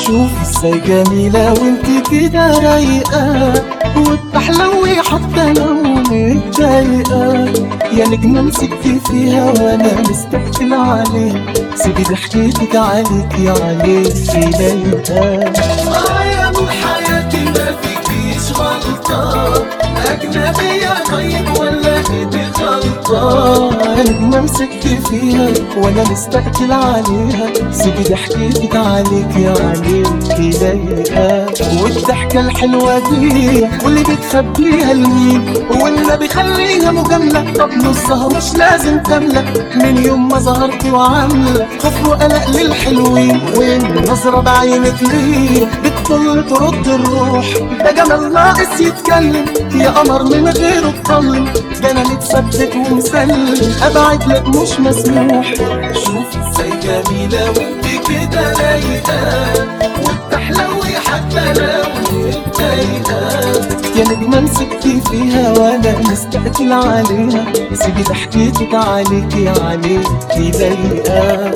شوف ازاي جميلة وانت كده رايقة وبتحلوي حتى لو متضايقة يا نجمة مسكتي فيها وانا مستقتل عليها سيبي ضحكتك عليك يا عليك لايقة معايا من حياتي ما فيكيش غلطة أجنبية طيب ولا إيدي غلطة يا نجمة مسكتي فيها وانا مستقتل عليها سيبي ضحكتك عليك يا عليك لايقة والضحكة الحلوة دي واللي بتخبيها لمين والنبي خليها مجاملة طب نصها مش لازم كاملة من يوم ما ظهرتي وعاملة خوف وقلق للحلوين والنظرة بعينك ليه بتطل ترد الروح ده جمال ناقص يتكلم يا قمر من غيره تطلم ده انا متثبت ومسلم ابعد لك مش مسموح شوف ازاي جميلة وانت كده رايقة وبتحلوي حتى لو متضايقة يا نجمة مسكتي فيها وانا مستقتل عليها سيبي ضحكتك عليك يا عليك لايقة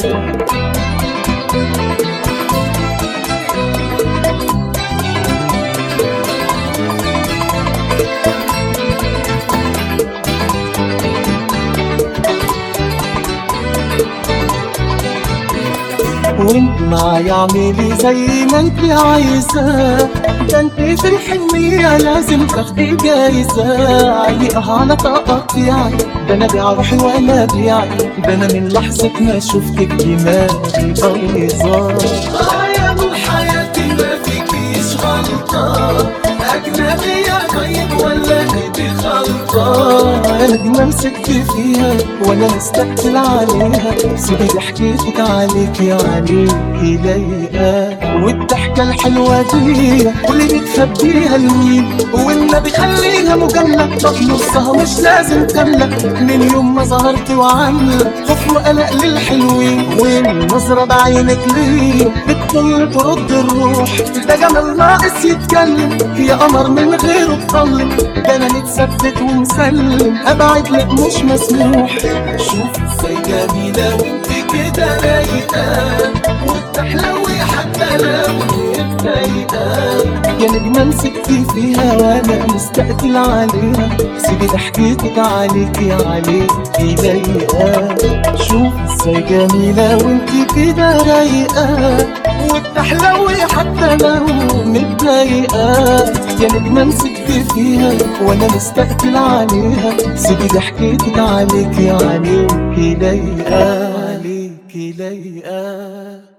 وانت معايا اعملي زي ما انت عايزة ده انت في الحنية لازم تاخدي جايزة عيقها على تقطيعي ده انا بيع روحي وانا بيعي ده انا من لحظة ما شفتك دماغي بايظة معايا من حياتي ما فيكيش غلطة أجنبية طيب ولا إيدي غلطة انا نجمة مسكتي فيها وانا مستقتل عليها سيبي ضحكتك عليك يا عليك لايقة والضحكة الحلوة دي واللي بتخبيها لمين والنبي خليها مجاملة طب نصها مش لازم كاملة من يوم ما ظهرتي وعاملة خوف وقلق للحلوين والنظرة بعينك ليه بتطل ترد الروح ده جمال ناقص يتكلم يا قمر من غيره تطلم ده انا متثبت ومسلم ابعد لك مش مسموح شوف ازاي جميلة وانت كده رايقة وبتحلوي حتى لو متضايقة يا نجمة مسكتي فيها وانا مستقتل عليها سيبي ضحكتك عليك يا عليك لايقة شوف ازاي جميلة وانت كده رايقة وبتحلوي حتى لو متضايقة يا نجمة مسكتي فيها وانا مستقتل عليها سيبي ضحكتك عليك يا عليك لايقة عليك لايقة